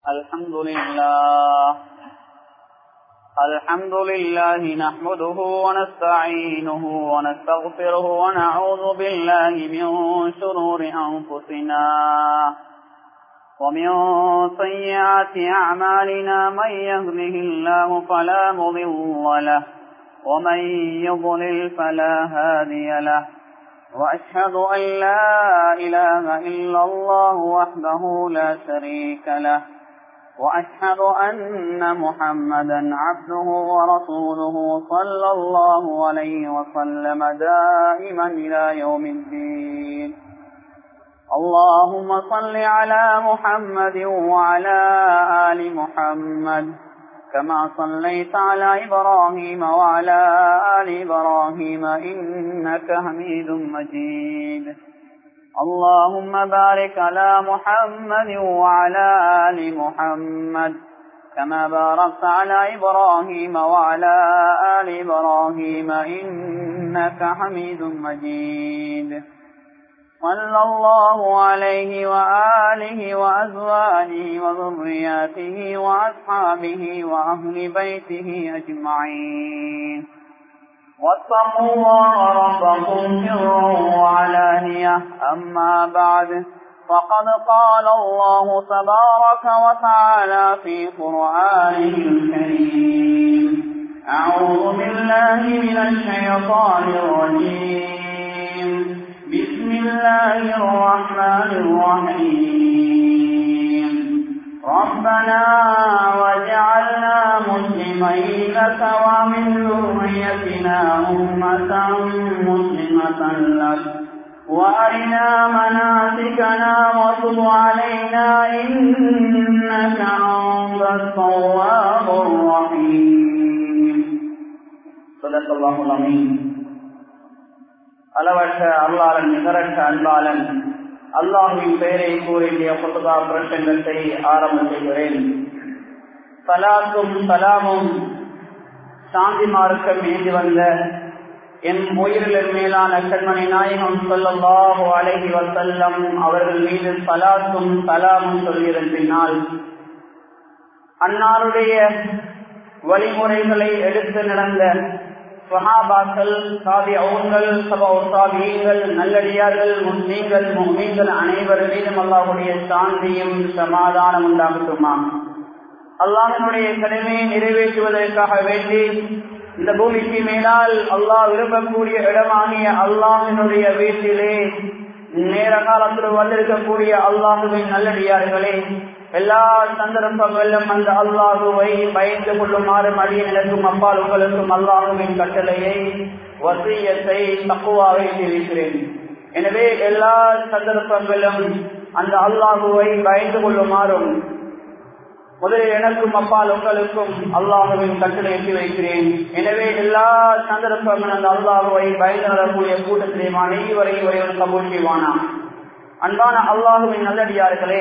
الحمد لله الحمد لله نحمده ونستعينه ونستغفره ونعوذ بالله من شرور أنفسنا ومن سيئات أعمالنا من يهده الله فلا مضل له ومن يضلل فلا هادي له وأشهد أن لا إله إلا الله وحده لا شريك له وأشهد أن محمدا عبده ورسوله صلى الله عليه وسلم دائما إلى يوم الدين اللهم صل على محمد وعلى آل محمد كما صليت على إبراهيم وعلى آل إبراهيم إنك حميد مجيد اللهم بارك على محمد وعلى آل محمد كما باركت على إبراهيم وعلى آل إبراهيم إنك حميد مجيد صلى الله عليه وآله وأزواجه وذرياته وأصحابه وأهل بيته أجمعين واتقوا الله ربكم سرا وعلانية أما بعد فقد قال الله تبارك وتعالى في قرآنه الكريم أعوذ بالله من الشيطان الرجيم بسم الله الرحمن الرحيم ربنا وجعلنا مسلمين لك ومن ذريتنا أمة مسلمة لك وأرنا مناسكنا وتب علينا إنك أنت التواب الرحيم صدق الله العظيم அளவற்ற அருளாளன் நிகரற்ற அன்பாளன் அல்லாஹுவின் பெயரை கூறிய புத்தகா பிரசங்கத்தை ஆரம்பம் செய்கிறேன் சலாத்தும் சலாமும் சாந்தி மார்க்கம் ஏந்தி வந்த என் உயிரில் மேலான கண்மணி நாயகம் சொல்லல்லாஹோ அழகி வசல்லம் அவர்கள் மீது சலாத்தும் சலாமும் சொல்லியிருப்பினால் அன்னாருடைய வழிமுறைகளை எடுத்து நடந்த சஹாபாக்கள் சாபியங்கள் சபாவுசாபியங்கள் நல்லடியார்கள் முஸ்லீம்கள் முஸ்லீம்கள் அனைவர் மீதும் அல்லாஹுடைய சாந்தியும் சமாதானம் உண்டாகட்டுமா அல்லாஹனுடைய கடமையை நிறைவேற்றுவதற்காக வேண்டி இந்த பூமிக்கு மேலால் அல்லாஹ் விரும்பக்கூடிய இடமாகிய அல்லாஹினுடைய வீட்டிலே நேர காலத்தில் வந்திருக்கக்கூடிய அல்லாஹுவின் நல்லடியார்களே எல்லா சந்தர்ப்பங்களிலும் அந்த அல்லாஹுவை பயந்து கொள்ளுமாறு மடிய நிலக்கும் அப்பால் உங்களுக்கும் அல்லாஹுவின் கட்டளையை வசியத்தை தக்குவாவை தெரிவிக்கிறேன் எனவே எல்லா சந்தர்ப்பங்களும் அந்த அல்லாஹுவை பயந்து கொள்ளுமாறும் முதலில் எனக்கும் அப்பால் உங்களுக்கும் அல்லாஹுவின் கட்டளை எட்டி வைக்கிறேன் எனவே எல்லா சந்தர்ப்பங்களும் அந்த அல்லாஹுவை பயந்து நடக்கூடிய கூட்டத்திலே அனைவரையும் ஒருவன் கபூல் செய்வானா அன்பான அல்லாஹுவின் நல்லடியார்களே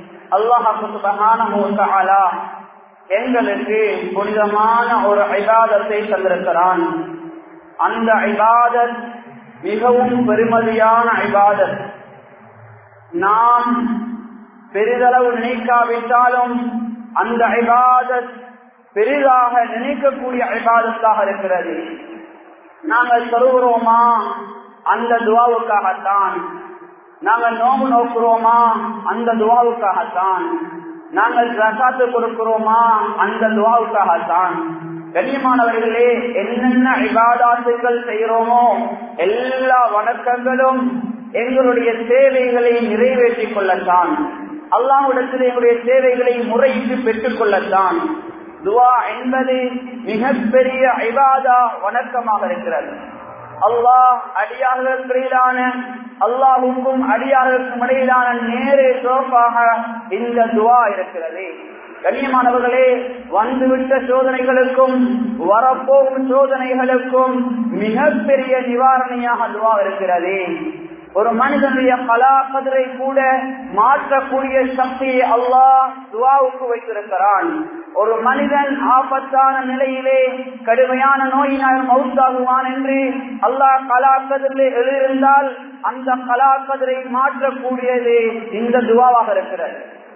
அல்லாஹாலா எங்களுக்கு புனிதமான ஒரு ஐபாதத்தை தந்திருக்கிறான் அந்த ஐபாதத் மிகவும் பெருமதியான ஐபாதத் நாம் பெரிதளவு நினைக்காவிட்டாலும் அந்த ஐபாதத் பெரிதாக நினைக்கக்கூடிய ஐபாதத்தாக இருக்கிறது நாங்கள் சொல்கிறோமா அந்த துவாவுக்காகத்தான் நாங்கள் நோம்பு நோக்குறோமா அந்த துவாவுக்காகத்தான் நாங்கள் ரசாத்து கொடுக்கிறோமா அந்த துவாவுக்காகத்தான் கண்ணியமானவர்களே என்னென்ன இபாதாத்துகள் செய்கிறோமோ எல்லா வணக்கங்களும் எங்களுடைய தேவைகளை நிறைவேற்றிக் கொள்ளத்தான் அல்லாஹ்விடத்தில் எங்களுடைய தேவைகளை முறையிட்டு பெற்றுக் கொள்ளத்தான் துவா என்பது மிகப்பெரிய ஐபாதா வணக்கமாக இருக்கிறது அல்லாஹ் அடியார்களுக்கிடையிலான அல்லாஹுக்கும் அடியார்களுக்கும் இடையிலான நேரே சோப்பாக இந்த துவா இருக்கிறது கண்ணியமானவர்களே வந்துவிட்ட சோதனைகளுக்கும் வரப்போகும் சோதனைகளுக்கும் மிகப்பெரிய நிவாரணியாக துவா இருக்கிறது ஒரு மனிதனுடைய கலாபதிரை கூட மாற்றக்கூடிய சக்தியை அல்லாஹ் துவாவுக்கு வைத்திருக்கிறான் ஒரு மனிதன் ஆபத்தான நிலையிலே கடுமையான நோயினால் மவுத்தாகுவான் என்று அல்லாஹ் கலாக்கதிரிலே எழுதியிருந்தால் அந்த கலாக்கதிரை மாற்றக்கூடியது இந்த துவாவாக இருக்கிறது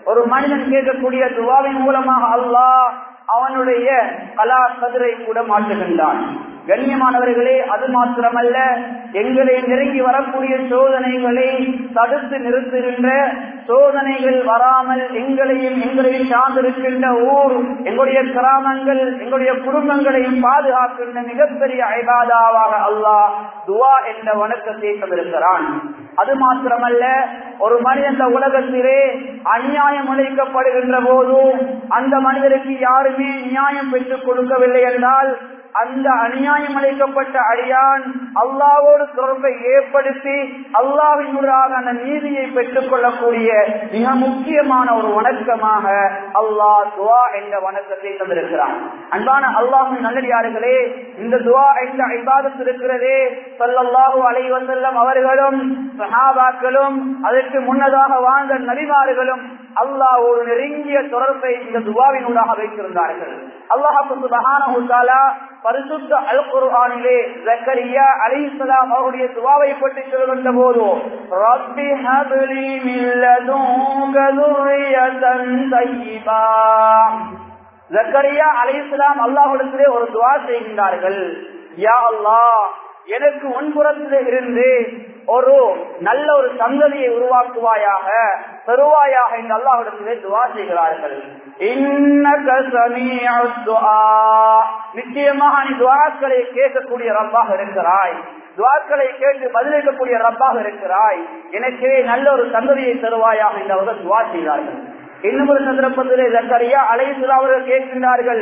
ஒரு மனிதன் கேட்கக்கூடிய துவாவின் மூலமாக அல்லாஹ் அவனுடைய கலா கதிரை கூட மாற்றுகின்றான் கண்ணியமானவர்களே அது மாத்திரமல்ல எங்களை நெருங்கி வரக்கூடிய சோதனைகளை தடுத்து நிறுத்துகின்ற சோதனைகள் வராமல் எங்களையும் எங்களையும் சார்ந்திருக்கின்ற ஊர் எங்களுடைய கிராமங்கள் எங்களுடைய குடும்பங்களையும் பாதுகாக்கின்ற மிகப்பெரிய ஐபாதாவாக அல்லாஹ் துவா என்ற வணக்கத்தை தந்திருக்கிறான் அது மாத்திரமல்ல ஒரு மனிதன் இந்த உலகத்திலே அநியாயம் அளிக்கப்படுகின்ற போது அந்த மனிதருக்கு யாருமே நியாயம் பெற்றுக் கொடுக்கவில்லை என்றால் அந்த அநியாயம் அளிக்கப்பட்ட அடியான் அல்லாவோடு தொடர்பை ஏற்படுத்தி அல்லாவினூடாக அந்த நீதியை பெற்றுக் கொள்ளக்கூடிய மிக முக்கியமான ஒரு வணக்கமாக அல்லாஹ் துவா என்ற வணக்கத்தை தந்திருக்கிறான் அன்பான அல்லாஹின் நல்லடியார்களே இந்த துவா என்ற ஐபாதத்து இருக்கிறதே சொல்லல்லாஹு அலைவந்தல்லம் அவர்களும் சஹாபாக்களும் அதற்கு முன்னதாக வாழ்ந்த நபிமார்களும் அல்லாஹ் ஒரு நெருங்கிய தொடர்பை இந்த துவாவினூடாக வைத்திருந்தார்கள் அல்லாஹு சுபஹானஹு தஆலா பரிசுத்த அல் குர்ஆனிலே ஜக்கரியா அலைஹிஸ்ஸலாம் அவருடைய துவாவை பற்றி சொல்கின்ற போது ரப்பி ஹப்லி மின் லதுன்க ذُرِّيَّةً طَيِّبَةً ஜக்கரியா அலைஹிஸ்ஸலாம் அல்லாஹ்விடத்திலே ஒரு துவா செய்கின்றார்கள் யா அல்லாஹ் எனக்கு முன்புறத்திலே இருந்து ஒரு நல்ல ஒரு சந்ததியை உருவாக்குவாயாக பெறுவாயாக என்று அல்லாஹ்விடத்திலே துவா செய்கிறார்கள் இன்னக சமீஉத் துஆ நிச்சயமாக நீ துவாக்களை கேட்கக்கூடிய ரப்பாக இருக்கிறாய் துவாக்களை கேட்டு பதிலளிக்கக்கூடிய ரப்பாக இருக்கிறாய் எனக்கு நல்ல ஒரு சந்ததியை தருவாயாக என்று அவர்கள் துவா செய்தார்கள் இன்னும் ஒரு சந்தர்ப்பத்திலே ஜக்கரியா அலைசுலா அவர்கள் கேட்கின்றார்கள்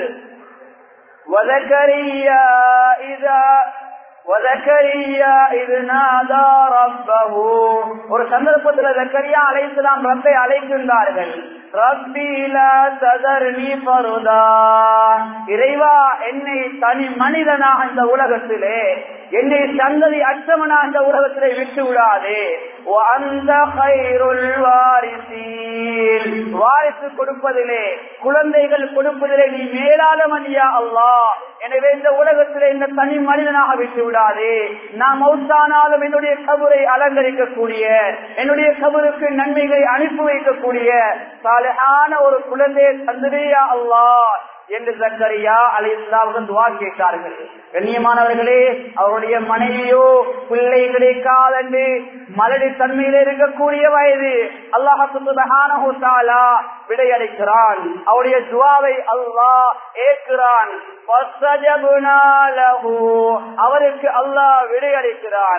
وزكريا إذا وزكريا إذ نادى ربه ஒரு சந்தர்ப்பத்தில் ஜக்கரியா அலைஹிஸ்ஸலாம் ரப்பை அழைக்கின்றார்கள் ரப்பி லா ததர்னி ஃபர்தா இறைவா என்னை தனி மனிதனாக இந்த உலகத்திலே என்னை சந்ததி அச்சமனா இந்த உலகத்திலே விட்டு விடாதே அந்த வாரிசு கொடுப்பதிலே குழந்தைகள் கொடுப்பதிலே நீ மேலாளமணியா அல்லா எனவே இந்த உலகத்திலே இந்த தனி மனிதனாக விட்டு விடாதே நான் மௌத்தானாலும் என்னுடைய கபரை அலங்கரிக்கக்கூடிய என்னுடைய கபருக்கு நன்மைகளை அனுப்பி வைக்கக்கூடிய சாலையான ஒரு குழந்தையை தந்துடையா அல்லா என்று சக்கரியா அலி இஸ்லாமுடன் துவா கேட்டார்கள் கண்ணியமானவர்களே அவருடைய மனைவியோ பிள்ளை கிடைக்காதென்று மலடி தன்மையில் இருக்கக்கூடிய வயது அல்லாஹாலா விடையளிக்கிறான் அவருடைய துவாவை அல்லாஹ் ஏற்கிறான் அவருக்கு அல்லாஹ் விடையளிக்கிறான்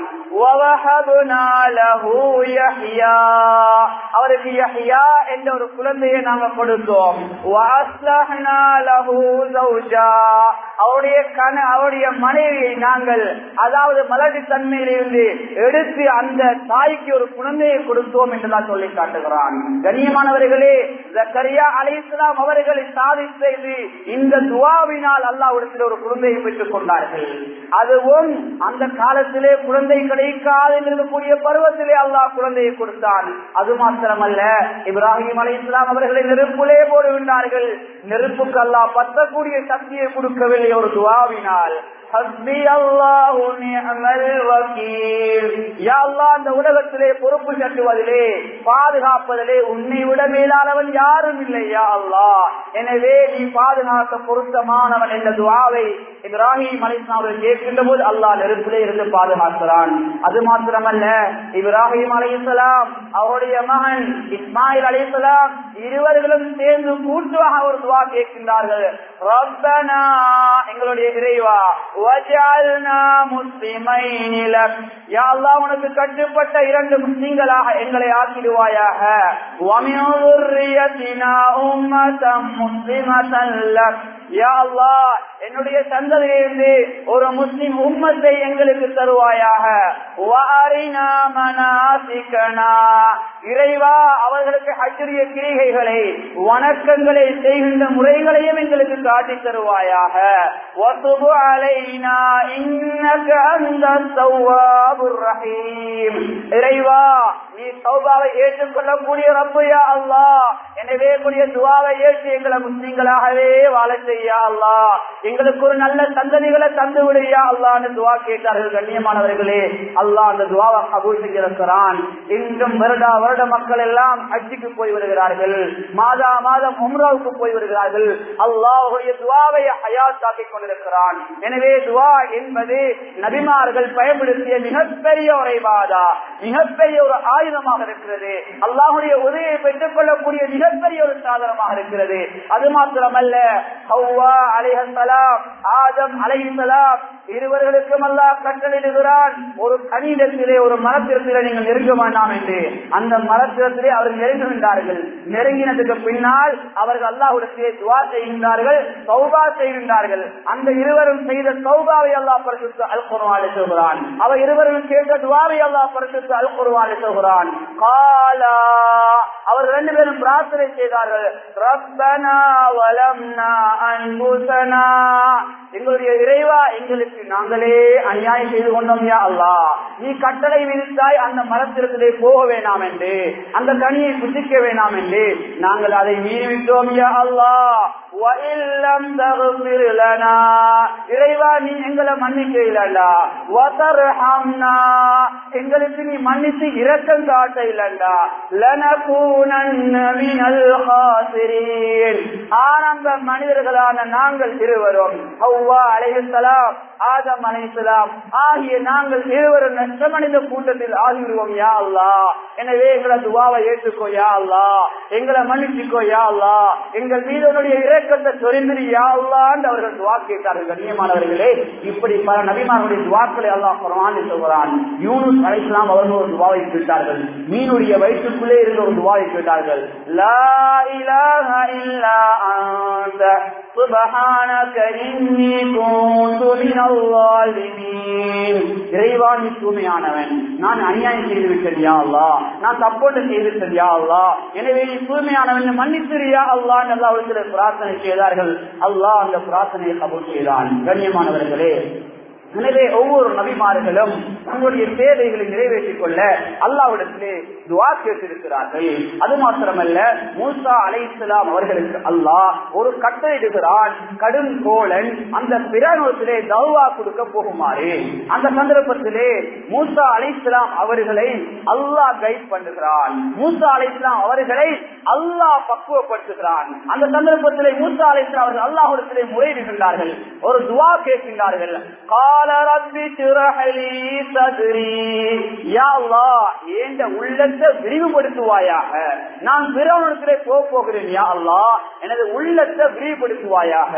அவருக்கு யஹ்யா என்ற ஒரு குழந்தையை நாங்கள் கொடுத்தோம் அவருடைய கண அவருடைய மனைவியை நாங்கள் அதாவது மலடி தன்மையிலிருந்து எடுத்து அந்த தாய்க்கு ஒரு குழந்தையை கொடுத்தோம் என்றுதான் சொல்லி காட்டுகிறான் கண்ணியமானவர்களே ஜக்கரியா அலிஸ்லாம் அவர்களை சாதி செய்து இந்த துவாவினால் அல்லாவிடத்தில் ஒரு குழந்தையை பெற்றுக் கொண்டார்கள் அதுவும் அந்த காலத்திலே குழந்தை கிடைக்காது இருக்கக்கூடிய பருவத்திலே அல்லாஹ் குழந்தையை கொடுத்தான் அது மாத்திரமல்ல இப்ராஹிம் அலி இஸ்லாம் அவர்களை நெருப்புலே போடுகின்றார்கள் நெருப்புக்கு அல்லாஹ் பத்தக்கூடிய சக்தியை கொடுக்கவில்லை ஒரு துவாவினால் அந்த உலகத்திலே பொறுப்பு கட்டுவதிலே பாதுகாப்பதிலே உன்னை விட மேலானவன் யாரும் இல்லையா அல்லா எனவே நீ பாதுகாக்க பொருத்தமானவன் என்ற துவாவை இப்ராஹிம் அலிஸ்லாம் அவர்கள் கேட்கின்ற போது அல்லாஹ் நெருப்பிலே இருந்து பாதுகாக்கிறான் அது மாத்திரமல்ல இப்ராஹிம் அலிசலாம் அவருடைய மகன் இஸ்மாயில் அலிசலாம் இருவர்களும் சேர்ந்து கூட்டுவாக ஒரு துவா கேட்கின்றார்கள் ரப்பனா எங்களுடைய இறைவா உனக்கு கட்டுப்பட்ட இரண்டு முஸ்லிம்களாக எங்களை ஆக்கிடுவாயாக என்னுடைய சந்ததியிலிருந்து ஒரு முஸ்லிம் உம்மத்தை எங்களுக்கு தருவாயாக இறைவா அவர்களுக்கு அச்சுரிய கிரிகைகளை வணக்கங்களை செய்கின்ற முறைகளையும் எங்களுக்கு காட்டி தருவாயாக இறைவா நீ சௌபாவை ஏற்றுக்கொள்ளக்கூடிய ரப்பையா அல்லா எனவே கூடிய துவாவை ஏற்று எங்களை முஸ்லீம்களாகவே வாழ செய்யா அல்லா எங்களுக்கு ஒரு நல்ல சந்ததிகளை தந்து விடையா அல்லான்னு துவா கேட்டார்கள் கண்ணியமானவர்களே அல்லாஹ் அந்த துவாவை கபூல் செஞ்சிருக்கிறான் இன்றும் வருடா வருட மக்கள் எல்லாம் ஹஜ்ஜுக்கு போய் வருகிறார்கள் மாதா மாதம் உம்ராவுக்கு போய் வருகிறார்கள் அல்லாஹுடைய துவாவை ஹயாத்தாக்கிக் கொண்டிருக்கிறான் எனவே துவா என்பது நபிமார்கள் பயன்படுத்திய மிகப்பெரிய ஒரு இபாதா மிகப்பெரிய ஒரு ஆயுதமாக இருக்கிறது அல்லாஹுடைய உதவியை பெற்றுக் கொள்ளக்கூடிய மிகப்பெரிய ஒரு சாதனமாக இருக்கிறது அது மாத்திரமல்ல ஹவ்வா அலைஹலாம் ஆதம் அலைஹலாம் இருவர்களுக்கும் அல்லாஹ் கட்டளிடுகிறான் ஒரு கனிடத்திலே ஒரு மரத்திரத்திலே நீங்கள் நெருங்க வேண்டாம் என்று அந்த மரத்திரத்திலே அவர்கள் நெருங்குகின்றார்கள் நெருங்கினதுக்கு பின்னால் அவர்கள் அல்லாஹுடத்திலே துவா செய்கின்றார்கள் சௌபா செய்கின்றார்கள் அந்த இருவரும் செய்த சௌபாவை அல்லாஹ் பரிசுத்து அல் குர்வாலை சொல்கிறான் அவர் இருவரும் கேட்ட துவாவை அல்லாஹ் பரிசுத்து அல் குர்வாலை சொல்கிறான் காலா அவர்கள் ரெண்டு பேரும் பிரார்த்தனை செய்தார்கள் ரப்பனா வலம்னா அன்புசனா எங்களுடைய இறைவா எங்களுக்கு நாங்களே அநியாயம் செய்து கொண்டோம் யா அல்லா நீ கட்டளை விதித்தாய் அந்த மரத்திற்குள்ளே போக வேண்டாம் என்று அந்த கனியை புசிக்க வேண்டாம் என்று நாங்கள் அதை மீறிவிட்டோம் யா அல்லா இறைவா நீ எங்களை மன்னிக்க இல்லண்டா எங்களுக்கு நீ மன்னித்து இரக்கம் காட்ட இல்லண்டா ஆனந்த மனிதர்களான நாங்கள் இருவரும் ஹவ்வா அலைஹலாம் ஆதம் அலைஹலாம் ஆகிய நாங்கள் இருவரும் நஷ்டமடைந்த கூட்டத்தில் ஆகிவிடுவோம் யா அல்லா எனவே எங்களை துவாவை ஏற்றுக்கோ யா அல்லா எங்களை மன்னிச்சுக்கோ யா அல்லா எங்கள் மீது உன்னுடைய இரக்கத்தை சொரிந்திரி யா அல்லான்னு அவர்கள் துவா கேட்டார்கள் கண்ணியமானவர்களே இப்படி பல நபிமார்களுடைய துவாக்களை அல்லாஹ் குரான் சொல்கிறான் யூனுஸ் அலைஹலாம் அவர்கள் ஒரு துவாவை கேட்டார்கள் மீனுடைய வயிற்றுக்குள்ளே இருந்த ஒரு துவாவை கேட்டார்கள் லா இலாஹ இல்லா அன்த சுபஹானக இன்னி குன்து மினல் ஸாலிமீன் இறைவா நீ தூய்மையானவன் நான் அநியாயம் செய்து விட்டேன் யா அல்லாஹ் நான் தப்போட்டு செய்து விட்டேன் யா அல்லாஹ் எனவே நீ தூய்மையானவன் மன்னித்திரியா அல்லாஹ் அல்லாஹ் பிரார்த்தனை செய்தார்கள் அல்லாஹ் அந்த பிரார்த்தனையை கபூல் செய்தான் கண்ணியமானவர்களே எனவே ஒவ்வொரு நபிமார்களும் தங்களுடைய தேவைகளை நிறைவேற்றிக் கொள்ள அல்லாவிடத்திலே துவா கேட்டிருக்கிறார்கள் அது மாத்திரமல்ல மூசா அலை இஸ்லாம் அவர்களுக்கு அல்லாஹ் ஒரு கட்டளையிடுகிறான் கடும் கோலன் அந்த பிரனோத்திலே தௌவா கொடுக்க போகுமாறு அந்த சந்தர்ப்பத்திலே மூசா அலை இஸ்லாம் அவர்களை அல்லாஹ் கைட் பண்ணுகிறான் மூசா அலை இஸ்லாம் அவர்களை அல்லாஹ் பக்குவப்படுத்துகிறான் அந்த சந்தர்ப்பத்திலே மூசா அலை இஸ்லாம் அவர்கள் அல்லாஹிடத்திலே முறையிடுகின்றார்கள் ஒரு துவா கேட்கின்றார்கள் கால ரப்பி சிறஹலி சதுரி யா அல்லாஹ் ஏண்ட உள்ளத்தை விரிவுபடுத்துவாயாக நான் பிறவனத்திலே போக போகிறேன் யா அல்லாஹ் எனது உள்ளத்தை விரிவுபடுத்துவாயாக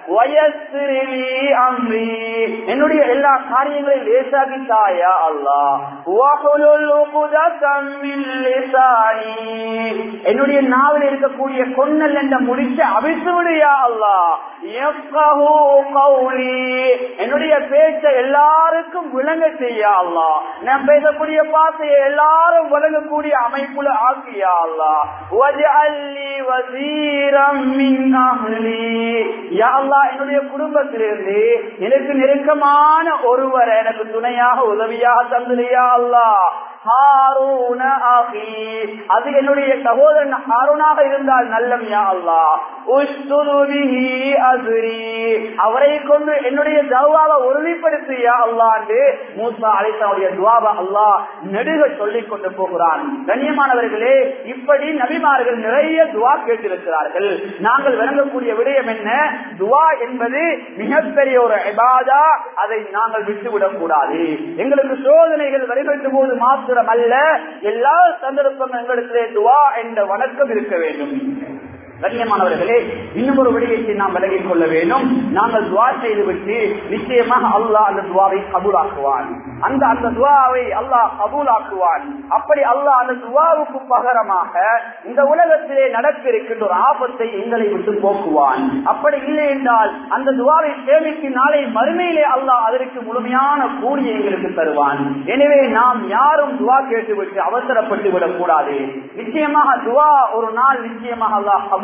வயசிறிலி அம்ரி என்னுடைய எல்லா காரியங்களையும் லேசாகி தாயா அல்லாஹ் வஹுலுல் உக்தம் மின் லிசானி என்னுடைய நாவில் இருக்கக்கூடிய கொன்னல் என்ற முடிச்ச அவித்து விடுயா அல்லாஹ் யஃப்கஹு கௌலி என்னுடைய பேச்ச எல்லாருக்கும் விளங்க செய்யா அல்லா நான் பேசக்கூடிய பாசையை எல்லாரும் விளங்கக்கூடிய அமைப்புல ஆக்கியா அல்லா வஜஅல்லி வஸீரம் மின் அஹ்லி யா அல்லாஹ் என்னுடைய குடும்பத்திலிருந்து எனக்கு நெருக்கமான ஒருவரை எனக்கு துணையாக உதவியாக தந்துலையா அல்லாஹ் ஹாரூன அஹி அது என்னுடைய சகோதரன் ஹாரூனாக இருந்தால் நல்லம் யா அல்லாஹ் உஸ்துது பிஹி அஸ்ரி அவரை கொண்டு என்னுடைய தவாவை உறுதிப்படுத்தியா அல்லாண்டு மூசா அழைத்தனுடைய துவாவை அல்லாஹ் நெடுக சொல்லிக் கொண்டு போகிறான் கண்ணியமானவர்களே இப்படி நபிமார்கள் நிறைய துவா கேட்டிருக்கிறார்கள் நாங்கள் விளங்கக்கூடிய விடயம் என்ன துவா என்பது மிகப்பெரிய ஒரு இபாதா அதை நாங்கள் விட்டுவிடக் கூடாது எங்களுக்கு சோதனைகள் வருகின்ற போது மாத்திரம் அல்ல எல்லா சந்தர்ப்பங்களும் எங்களிடத்திலே துவா என்ற வணக்கம் இருக்க வேண்டும் கண்ணியமானவர்களே இன்னும் ஒரு விடயத்தை நாம் விலகிக் கொள்ள வேண்டும் நாங்கள் துவா செய்துவிட்டு நிச்சயமாக அல்லாஹ் அந்த துவாவை கபூலாக்குவான் அந்த அந்த துவாவை அல்லாஹ் கபூலாக்குவான் அப்படி அல்லாஹ் அந்த துவாவுக்கு பகரமாக இந்த உலகத்திலே நடக்க இருக்கின்ற ஒரு ஆபத்தை எங்களை விட்டு போக்குவான் அப்படி இல்லை என்றால் அந்த துவாவை சேமித்து நாளை மறுமையிலே அல்லாஹ் அதற்கு முழுமையான கூலியை எங்களுக்கு தருவான் எனவே நாம் யாரும் துவா கேட்டுவிட்டு அவசரப்பட்டு விடக் கூடாது நிச்சயமாக துவா ஒரு நாள் நிச்சயமாக அல்லாஹ் கபூல்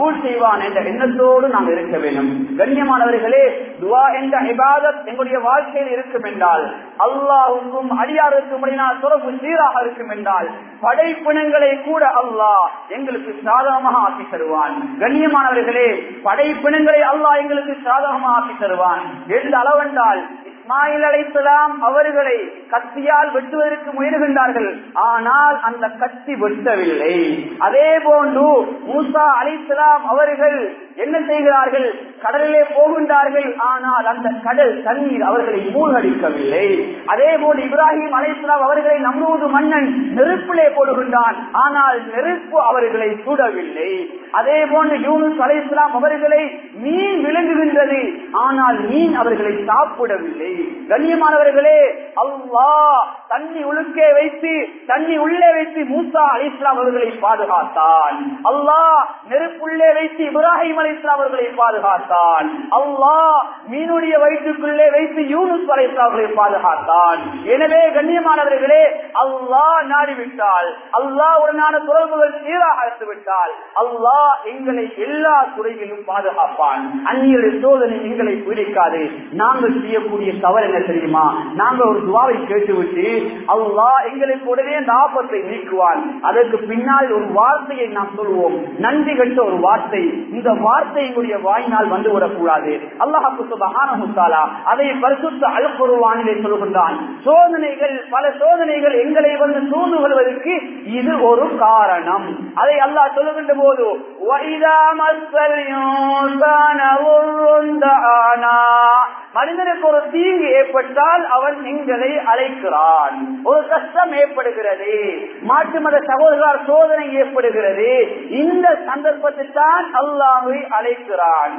கபூல் செய்வான் என்ற எண்ணத்தோடு நாம் இருக்க வேண்டும் கண்ணியமானவர்களே துவா என்ற இபாதத் எங்களுடைய வாழ்க்கையில் இருக்கும் என்றால் அல்லாஹுக்கும் அடியாருக்கும் இடையினால் தொடர்பு சீராக இருக்கும் என்றால் படைப்பினங்களை கூட அல்லாஹ் எங்களுக்கு சாதகமாக ஆக்கி தருவான் கண்ணியமானவர்களே படைப்பினங்களை அல்லாஹ் எங்களுக்கு சாதகமாக ஆக்கி தருவான் எந்த அளவென்றால் இஸ்மாயில் அலைசலாம் அவர்களை கத்தியால் வெட்டுவதற்கு முயலுகின்றார்கள் ஆனால் அந்த கத்தி வெட்டவில்லை அதே போன்று மூசா அலைசலாம் அவர்கள் என்ன செய்கிறார்கள் கடலிலே போகின்றார்கள் ஆனால் அந்த கடல் தண்ணீர் அவர்களை மூழ்கடிக்கவில்லை அதே போல் இப்ராஹிம் அலைசலாம் அவர்களை நம்புவது மன்னன் நெருப்பிலே போடுகின்றான் ஆனால் நெருப்பு அவர்களை சுடவில்லை அதே போன்று யூனுஸ் அலைசலாம் அவர்களை மீன் விளங்குகின்றது ஆனால் மீன் அவர்களை சாப்பிடவில்லை கண்ணியமானவர்களே அல்லாஹ் தண்ணி உழுக்கே வைத்து தண்ணி உள்ளே வைத்து மூசா அலி இஸ்லாம் அவர்களை பாதுகாத்தான் அல்லாஹ் நெருப்புள்ளே வைத்து இப்ராஹிம் அலி இஸ்லாம் அவர்களை பாதுகாத்தான் அல்லாஹ் மீனுடைய வயிற்றுக்குள்ளே வைத்து யூனுஸ் அலி இஸ்லாம் அவர்களை பாதுகாத்தான் எனவே கண்ணியமானவர்களே அல்லாஹ் நாடிவிட்டால் அல்லாஹ் உடனான தொடர்புகள் சீராக இருந்து விட்டால் அல்லாஹ் எங்களை எல்லா துறையிலும் பாதுகாப்பான் அந்நிய சோதனை எங்களை பிடிக்காது நாங்கள் செய்யக்கூடிய தவறு என்ன தெரியுமா நாங்க ஒரு துவாவை கேட்டுவிட்டு அல்லாஹ் எங்களுக்கு உடனே அந்த ஆபத்தை நீக்குவான் அதற்கு பின்னால் ஒரு வார்த்தையை நாம் சொல்வோம் நன்றி கட்ட ஒரு வார்த்தை இந்த வார்த்தை எங்களுடைய வாயினால் வந்து விடக்கூடாது அல்லாஹு சுபஹானஹுத்தாலா அதை பரிசுத்த அழுப்புருவானிலே சொல்கின்றான் சோதனைகள் பல சோதனைகள் எங்களை வந்து சூழ்ந்து கொள்வதற்கு இது ஒரு காரணம் அதை அல்லாஹ் சொல்லுகின்ற போது وَإِذَا مَسَّ الْإِنسَانَ ضُرٌّ دَعَانَا மனிதனுக்கு ஒரு தீங்கு ஏற்பட்டால் அவன் எங்களை அழைக்கிறான் ஒரு கஷ்டம் ஏற்படுகிறது மாற்று மத சகோதரர் சோதனை ஏற்படுகிறது இந்த சந்தர்ப்பத்தில் தான் அல்லாஹை அழைக்கிறான்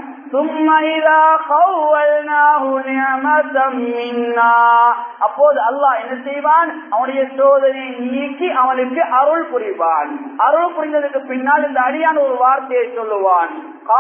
அப்போது அல்லாஹ் என்ன செய்வான் அவனுடைய சோதனையை நீக்கி அவனுக்கு அருள் புரிவான் அருள் புரிந்ததுக்கு பின்னால் இந்த அடியான ஒரு வார்த்தையை சொல்லுவான்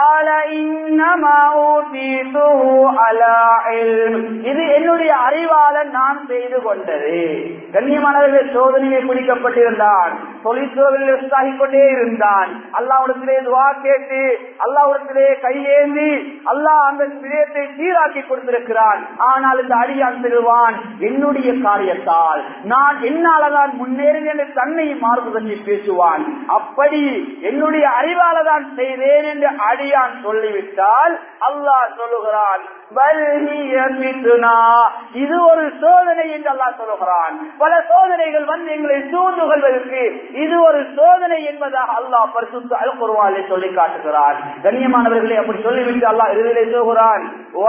இது என்னுடைய அறிவாளன் நான் செய்து கொண்டது கண்ணியமானவர்கள் சோதனையை பிடிக்கப்பட்டிருந்தான் தொழிற்சோதனையில் உற்சாகிக் கொண்டே இருந்தான் அல்லாவிடத்திலே துவா கேட்டு அல்லாவிடத்திலே கையேந்தி அல்லாஹ் அந்த விடயத்தை சீராக்கி கொடுத்திருக்கிறான் ஆனால் இந்த அடியான் செல்வான் என்னுடைய காரியத்தால் நான் என்னாலதான் முன்னேறினேன் என்று தன்னை மாறுபடுத்தி பேசுவான் அப்படி என்னுடைய அறிவால தான் செய்தேன் என்று அடியான் சொல்லிவிட்டால் அல்லாஹ் சொல்லுகிறான் இது ஒரு சோதனை என்று அல்லாஹ் சொல்லுகிறான் பல சோதனைகள் வந்து எங்களை சூழ்ந்து கொள்வதற்கு இது ஒரு சோதனை என்பதாக அல்லாஹ் பரிசுத்த அல்குருவாலை சொல்லி காட்டுகிறான் கண்ணியமானவர்களை அப்படி சொல்லிவிட்டு அல்லாஹ் இறுதியிலே சொல்கிறான்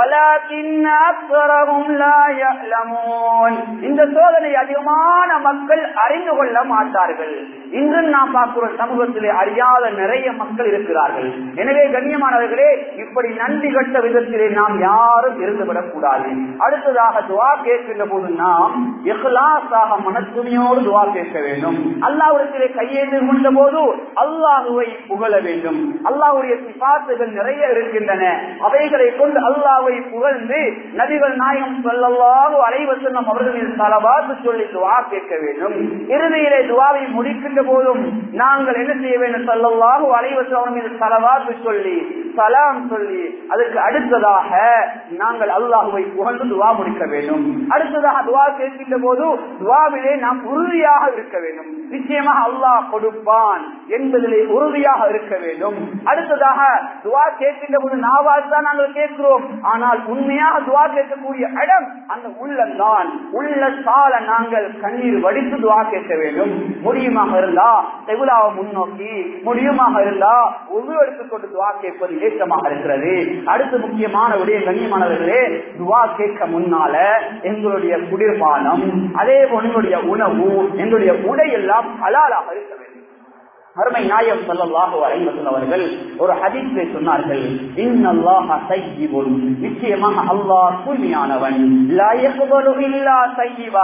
இந்த சோதனை அதிகமான மக்கள் அறிந்து கொள்ள மாட்டார்கள் இன்று நாம் பார்க்கிறோம் சமூகத்திலே அறியாத நிறைய மக்கள் இருக்கிறார்கள் எனவே கண்ணியமானவர்களே இப்படி நன்றி கட்ட விதத்திலே நாம் யாரும் இருந்துவிடக் கூடாது அடுத்ததாக துவா கேட்கின்ற போது நாம் இஹ்லாஸாக மனத்துணியோடு துவா கேட்க வேண்டும் அல்லாஹ்விடத்திலே கையேந்து கொண்ட போது அல்லாஹுவை புகழ வேண்டும் அல்லாஹுடைய சிபாத்துகள் நிறைய இருக்கின்றன அவைகளை கொண்டு அல்லாஹ்வை புகழ்ந்து நபிகள் நாயகம் சொல்லல்லாஹு அலைவசனம் அவர்களின் தலவாத்து சொல்லி துவா கேட்க வேண்டும் இறுதியிலே துவாவை முடிக்கின்ற போதும் நாங்கள் என்ன செய்ய வேண்டும் சொல்லல்லாஹு அலைவசம் அவர்களின் தலவாத்து சொல்லி சலாம் சொல்லி அதற்கு அடுத்ததாக நாங்கள் அல்லாஹுவை புகழ்ந்து துவா முடிக்க வேண்டும் அடுத்ததாக துவா கேட்கின்ற போது துவாவிலே நாம் உறுதியாக இருக்க வேண்டும் நிச்சயமாக அல்லாஹ் கொடுப்பான் என்பதிலே உறுதியாக இருக்க வேண்டும் அடுத்ததாக துவா கேட்கின்ற போது நாவால் தான் நாங்கள் கேட்கிறோம் ஆனால் உண்மையாக துவா கேட்கக்கூடிய இடம் அந்த உள்ளம்தான் உள்ள சால நாங்கள் கண்ணீர் வடித்து துவா கேட்க வேண்டும் முடியுமாக இருந்தா தெகுலாவை முன்னோக்கி முடியுமாக இருந்தா ஒவ்வொரு எடுத்துக்கொண்டு துவா கேட்பது ஏற்றமாக இருக்கிறது அடுத்து முக்கியமான விடயம் கண்ணியமானவர்களே துவா கேட்க முன்னால எங்களுடைய குளிர்பானம் அதே போல எங்களுடைய உணவு எங்களுடைய உடை எல்லாம் ஹலாலாக இருக்க வேண்டும் அருமை நாயம் சொல்லல்லாஹு அலைவசல் அவர்கள் ஒரு ஹதீஸை சொன்னார்கள் இன்னல்லாஹ தையிபுன் நிச்சயமாக அல்லாஹ் தூய்மையானவன் லா யக்பலு இல்லா தையிபா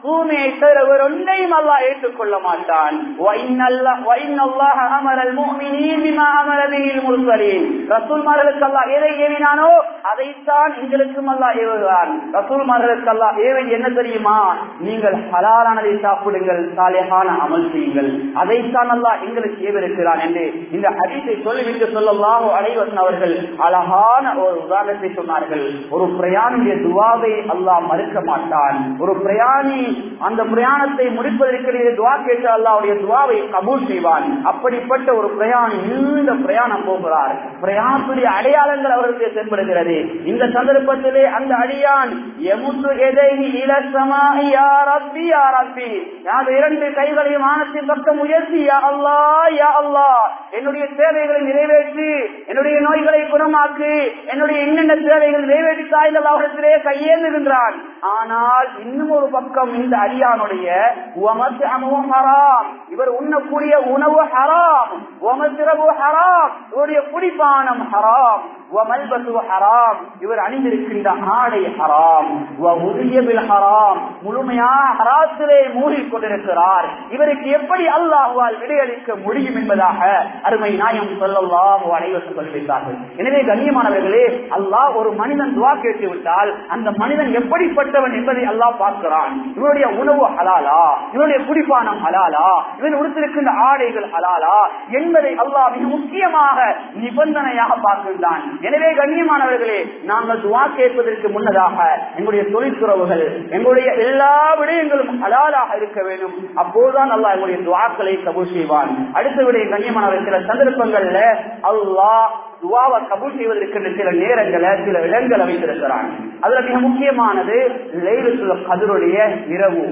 பூமியை தவிர வேறு ஒன்றையும் அல்லாஹ் ஏற்றுக்கொள்ள மாட்டான் وَإِنَّ اللَّهَ وَإِنَّ اللَّهَ أَمَرَ الْمُؤْمِنِينَ بِمَا أَمَرَ بِهِ الْمُرْسَلِينَ ரசூல்மார்களுக்கு அல்லாஹ் எதை ஏவினானோ அதைத்தான் எங்களுக்கும் அல்லாஹ் ஏவுகிறான் ரசூல்மார்களுக்கு அல்லாஹ் ஏவை என்ன தெரியுமா நீங்கள் ஹலாலானதை சாப்பிடுங்கள் சாலையான அமல் செய்யுங்கள் அதைத்தான் அல்லாஹ் எங்களுக்கு ஏவிருக்கிறான் என்று இந்த ஹதீஸை சொல்லிவிட்டு சொல்லலாஹோ அனைவசன் அவர்கள் அழகான ஒரு உதாரணத்தை சொன்னார்கள் ஒரு பிரயாணிய துவாவை அல்லாஹ் மறுக்க மாட்டான் ஒரு பிரயாணி அந்த பிரயாணத்தை முடிப்பதற்கு துவா கேட்டு அல்லாவுடைய துவாவை கபூல் செய்வான் அப்படிப்பட்ட ஒரு பிரயாணி நீண்ட பிரயாணம் போகிறார் பிரயாணத்துடைய அடையாளங்கள் அவருக்கு தென்படுகிறது இந்த சந்தர்ப்பத்திலே அந்த அடியான் எமுத்து எதைகி இலசமா யா ரப்பி யா ரப்பி யார் இரண்டு கைகளையும் வானத்தின் பக்கம் உயர்த்தி யா அல்லா யா அல்லா என்னுடைய தேவைகளை நிறைவேற்றி என்னுடைய நோய்களை குணமாக்கு என்னுடைய என்னென்ன தேவைகள் நிறைவேற்றி தாய்கள் அவரிடத்திலே கையேந்துகின்றான் ஆனால் இன்னும் ஒரு பக்கம் இந்த அடியானுடைய உமத்து அமுவும் ஹராம் இவர் உண்ணக்கூடிய உணவு ஹராம் உமத்திரவு ஹராம் இவருடைய குடிப்பானம் ஹராம் வமல்பசு ஹராம் இவர் அணிந்திருக்கின்ற ஆடை ஹராம் உதயபில் ஹராம் முழுமையாக ஹராத்திலே மூழ்கிக் கொண்டிருக்கிறார் இவருக்கு எப்படி அல்லாஹுவால் விடையளிக்க முடியும் என்பதாக அருமை நாயம் சொல்லல்லாஹு அனைவரும் சொல்லிவிட்டார்கள் எனவே கண்ணியமானவர்களே அல்லாஹ் ஒரு மனிதன் துவா கேட்டு விட்டால் அந்த மனிதன் எப்படிப்பட்டவன் என்பதை அல்லாஹ் பார்க்கிறான் இவருடைய உணவு ஹலாலா இவருடைய குடிப்பானம் ஹலாலா இவன் உடுத்திருக்கின்ற ஆடைகள் ஹலாலா என்பதை அல்லாஹ் மிக முக்கியமாக நிபந்தனையாக பார்க்கின்றான் எனவே கண்ணியமானவர்களே நாங்கள் துவா கேட்பதற்கு முன்னதாக எங்களுடைய தொழிற்துறவுகள் எங்களுடைய எல்லா விடயங்களும் ஹலாலாக இருக்க வேண்டும் அப்போதுதான் அல்லாஹ் எங்களுடைய துவாக்களை கபூல் செய்வான் அடுத்த விடைய கண்ணியமானவர் சில சந்தர்ப்பங்கள்ல அல்லாஹ் துவாவை கபூல் செய்வதற்கு சில நேரங்களை சில இடங்களை வைத்திருக்கிறான் அதுல மிக முக்கியமானது லைலத்துல கதிருடைய இரவு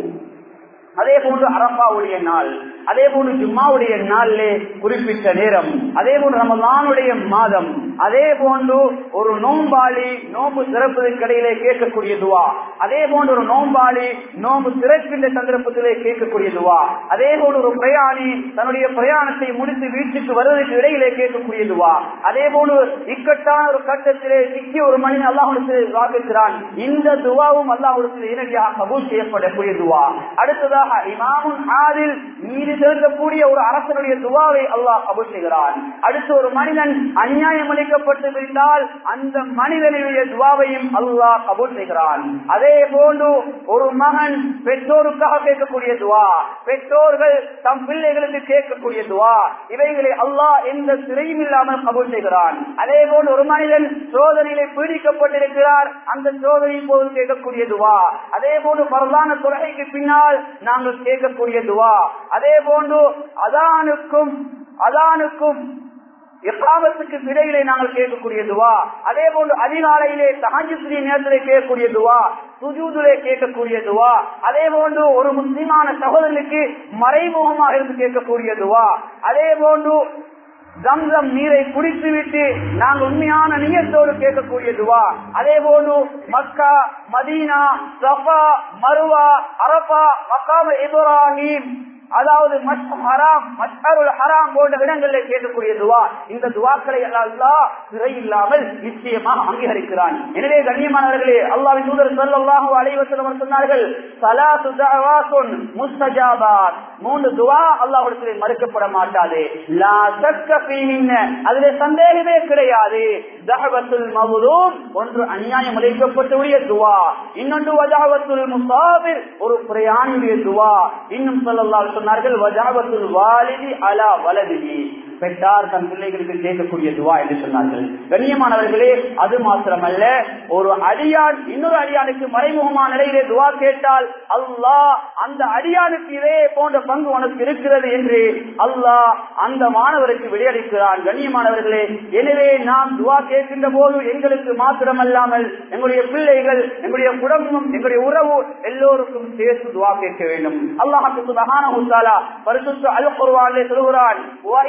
அதே போன்று அரப்பாவுடைய நாள் அதே போன்று ஜும்மாவுடைய நாளிலே குறிப்பிட்ட நேரம் அதே போன்று ரமலானுடைய மாதம் அதே போன்று ஒரு நோம்பாளி நோம்பு திறப்பதற்கு இடையிலே கேட்கக்கூடிய துவா அதே போன்று ஒரு நோம்பாளி நோம்பு திறக்கின்ற சந்தர்ப்பத்திலே கேட்கக்கூடிய துவா அதே போன்று ஒரு பிரயாணி தன்னுடைய பிரயாணத்தை முடித்து வீட்டுக்கு வருவதற்கு இடையிலே கேட்கக்கூடிய துவா அதே போன்று இக்கட்டான ஒரு கட்டத்திலே சிக்கிய ஒரு மனிதன் அல்லாஹுடைய வாக்குகிறான் இந்த துவாவும் அல்லாஹுடைய இறுதியாக கபூல் செய்யப்படக்கூடிய துவா அடுத்ததாக இமாமுன் ஆதில் நீதி செலுத்தக்கூடிய ஒரு அரசனுடைய துவாவை அல்லாஹ் கபூல் செய்கிறான் அடுத்து ஒரு மனிதன் அநியாயம் அளிக்கப்பட்டு விட்டால் அந்த மனிதனுடைய துவாவையும் அல்லாஹ் கபூல் செய்கிறான் அதே போன்று ஒரு மகன் பெற்றோருக்காக கேட்கக்கூடிய துவா பெற்றோர்கள் தம் பிள்ளைகளுக்கு கேட்கக்கூடிய துவா இவைகளை அல்லாஹ் எந்த சிறையும் இல்லாமல் கபூல் செய்கிறான் அதே போன்று ஒரு மனிதன் சோதனையிலே பீடிக்கப்பட்டிருக்கிறார் அந்த சோதனை போது கேட்கக்கூடிய துவா அதே போன்று பரவான தொலைக்கு பின்னால் நாங்கள் கேட்கக்கூடிய துவா அதே போன்று அதானுக்கும் அதானுக்கும் எக்காமத்துக்கு இடையிலே நாங்கள் கேட்கக்கூடிய துவா அதே போன்று அதிகாலையிலே தகாஞ்சித்திரிய நேரத்திலே கேட்கக்கூடிய துவா சுஜூதிலே கேட்கக்கூடிய துவா அதே போன்று ஒரு முஸ்லிமான சகோதரனுக்கு மறைமுகமாக இருந்து கேட்கக்கூடிய துவா அதே போன்று ஜம்சம் நீரை குடித்துவிட்டு நாங்கள் உண்மையான நியத்தோடு கேட்கக்கூடிய துவா அதே போன்று Mecca Medina Safa Marwa Arafah Maqam Ibrahim அதாவது ஹராம் மஸ்ஹருல் ஹராம் போன்ற இடங்களில் கேட்கக்கூடிய துவா இந்த துவாக்களை அல்லாஹ் சிறை இல்லாமல் நிச்சயமாக அங்கீகரிக்கிறான் எனவே கண்ணியமானவர்களே அல்லாவின் தூதர் ஸல்லல்லாஹு அலைஹி வஸல்லம் சொன்னார்கள் ஸலாத்து தஅவாத்துன் முஸ்தஜாபாத் மூன்று துவா அல்லாஹ்விடத்திலே மறுக்கப்பட மாட்டாது லா ஷக்க ஃபீஹின்ன அதிலே சந்தேகமே கிடையாது தஹவத்துல் மவ்லூம் ஒன்று அநியாயம் அளிக்கப்பட்டவுடைய துவா இன்னொன்று வஜாவத்துல் முசாபிர் ஒரு பிரயாணியுடைய துவா இன்னும் ஸல்லல்லாஹு சொன்னார்கள் வஜாவத்துல் வாலிதி அலா வலதிஹி பெற்றார் தன் பிள்ளைகளுக்கு கேட்கக்கூடிய துவா என்று சொன்னார்கள் கண்ணியமானவர்களே அது மாத்திரமல்ல ஒரு அடியான் இன்னொரு அடியானுக்கு மறைமுகமான நிலையிலே துவா கேட்டால் அல்லாஹ் அந்த அடியானுக்கு இதே போன்ற பங்கு உனக்கு இருக்கிறது என்று அல்லாஹ் அந்த மாணவருக்கு விடையளிக்கிறான் கண்ணியமானவர்களே எனவே நாம் துவா கேட்கின்ற போது எங்களுக்கு மாத்திரமல்லாமல் எங்களுடைய பிள்ளைகள் எங்களுடைய குடும்பம் எங்களுடைய உறவு எல்லோருக்கும் சேர்த்து துவா கேட்க வேண்டும் அல்லாஹ் சுபஹானஹு தஆலா பரிசுத்த அல் குர்ஆனிலே சொல்கிறான் "வஇதா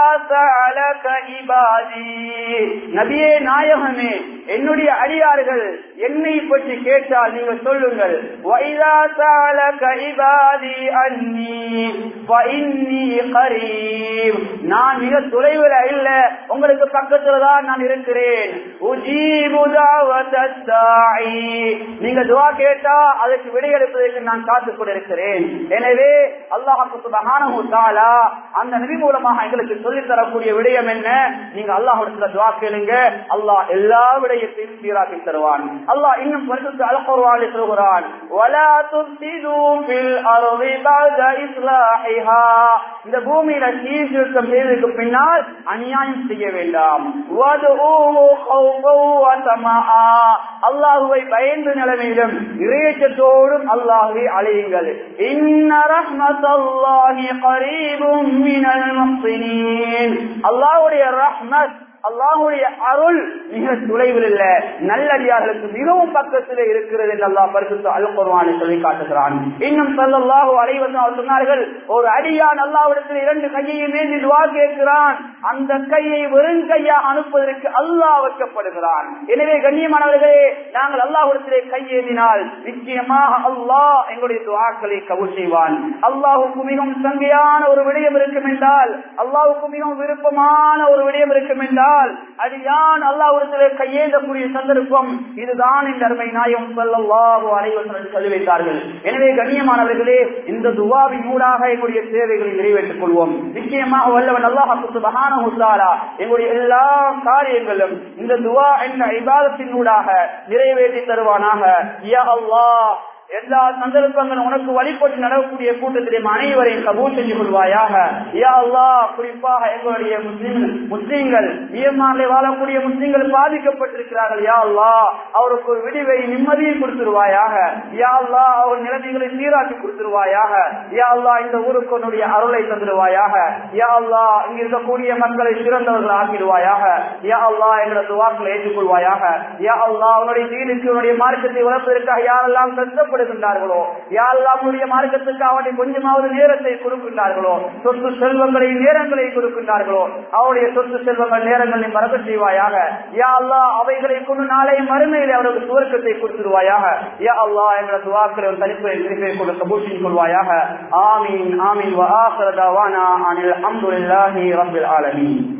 سألك عبادي நபியே நாயகமே என்னுடைய அடியார்கள் என்னை பற்றி கேட்டால் நீங்க சொல்லுங்கள் وَإِذَا سَأَلَكَ عِبَادِي عَنِّي فَإِنِّي قَرِيبٌ நான் மிக தொலைவில் இல்ல உங்களுக்கு பக்கத்துல தான் நான் இருக்கிறேன் உஜீபு دعوة الداعي நீங்க துவா கேட்டா அதற்கு விடையெடுப்பதற்கு நான் காத்துக் கொண்டிருக்கிறேன் எனவே அல்லாஹு சுபஹானஹு தஆலா அந்த நபி மூலமாக எங்களுக்கு சொல்லித் தரக்கூடிய விடயம் என்ன நீங்க அல்லாஹ்விடத்துல துவா கேளுங்க அல்லாஹ் எல்லா விடயத்தையும் சீராக்கி தருவான் அல்லாஹ் இன்னும் பரிசுத்த அல் குர்ஆனில் சொல்கிறான் வலா துஃப்சிது ஃபில் அர்தி பஅத இஸ்லாஹிஹா இந்த பூமியில சீர்திருத்தம் செய்ததற்கு பின்னால் அநியாயம் செய்ய வேண்டாம் வதுஊஹு ஹௌஃபன் வ தமஆ அல்லாஹுவை பயந்து நிலைமையிலும் இறையச்சத்தோடும் அல்லாஹுவை அழையுங்கள் இன்ன ரஹ்மத்தல்லாஹி கரீபும் மினல் முஹ்சினீன் அல்லாஹ்வுடைய ரஹ்மத் அல்லாஹுடைய அருள் மிக தொலைவில் இல்ல நல்லடியார்களுக்கு மிகவும் பக்கத்தில் இருக்கிறது என்று அல்லாஹ் பரிசுத்த அல் குர்ஆனை சொல்லி காட்டுகிறான் இன்னும் சல்லல்லாஹு அலைஹி வஸல்லம் அவர் சொன்னார்கள் ஒரு அடியான் அல்லாஹ்விடத்தில் இரண்டு கையை மேந்தி துஆ கேட்கிறான் அந்த கையை வெறும் கையா அனுப்புவதற்கு அல்லாஹ் வைக்கப்படுகிறான் எனவே கண்ணியமானவர்களே நாங்கள் அல்லாஹ்விடத்திலே கையேந்தினால் நிச்சயமாக அல்லாஹ் எங்களுடைய துஆக்களை கபூல் செய்வான் அல்லாஹுக்கு மிகவும் சங்கையான ஒரு விடயம் இருக்கும் என்றால் அல்லாஹுக்கு மிகவும் விருப்பமான ஒரு விடயம் இருக்கும் என்றால் அடியான் அல்லாஹ்விடத்திலே கையேந்தக்கூடிய சந்தர்ப்பம் இதுதான் இந்த அருமை நாயம் ஸல்லல்லாஹு அலைஹி வஸல்லம் சொல்லி வைத்தார்கள் எனவே கண்ணியமானவர்களே இந்த துவாவின் ஊடாக எங்களுடைய தேவைகளை நிறைவேற்றிக் கொள்வோம் நிச்சயமாக வல்லவன் அல்லாஹ் சுப்ஹானஹு தஆலா எங்களுடைய எல்லா காரியங்களும் இந்த துவா என்ற இபாதத்தின் ஊடாக நிறைவேற்றி தருவானாக யா அல்லாஹ் எல்லா சந்தர்ப்பங்களும் உனக்கு வழிபட்டு நடக்கக்கூடிய கூட்டத்திலே அனைவரையும் கபூல் செஞ்சு கொள்வாயாக யா அல்லாஹ் குறிப்பாக எங்களுடைய முஸ்லிம் முஸ்லீம்கள் மியன்மாரில் வாழக்கூடிய முஸ்லீம்கள் பாதிக்கப்பட்டிருக்கிறார்கள் யா அல்லாஹ் அவருக்கு ஒரு விடிவை நிம்மதியை கொடுத்துருவாயாக யா அல்லாஹ் அவர் நிலைமைகளை சீராக்கி கொடுத்துருவாயாக யா அல்லாஹ் இந்த ஊருக்கு உன்னுடைய அருளை தந்துடுவாயாக யா அல்லாஹ் இங்க இருக்கக்கூடிய மக்களை சிறந்தவர்கள் ஆக்கிடுவாயாக யா அல்லாஹ் எங்களது துவாக்களை ஏற்றுக்கொள்வாயாக யா அல்லாஹ் உன்னுடைய தீனுக்கு உன்னுடைய மார்க்கத்தை வளர்ப்பதற்காக யாரெல்லாம் கஷ்டப்படுகின்றார்களோ யாரெல்லாம் உன்னுடைய மார்க்கத்துக்கு அவனை கொஞ்சமாவது நேரத்தை கொடுக்கின்றார்களோ சொத்து செல்வங்களை நேரங்களை கொடுக்கின்றார்களோ அவருடைய சொத்து செல்வங்கள் நேரங்களை மறக்க செய்வாயாக யா அல்லாஹ் அவைகளை கொண்டு நாளை மறுமையில் அவருக்கு சுவர்க்கத்தை கொடுத்துருவாயாக யா அல்லாஹ் எங்களது துவாக்களை ஒரு தனிப்பை திருப்பை கொண்டு கபூஷின் கொள்வாயாக ஆமீன் ஆமீன் வ ஆஹிர தவானா அனில் அல்ஹம்துலில்லாஹி ரப்பில் ஆலமீன்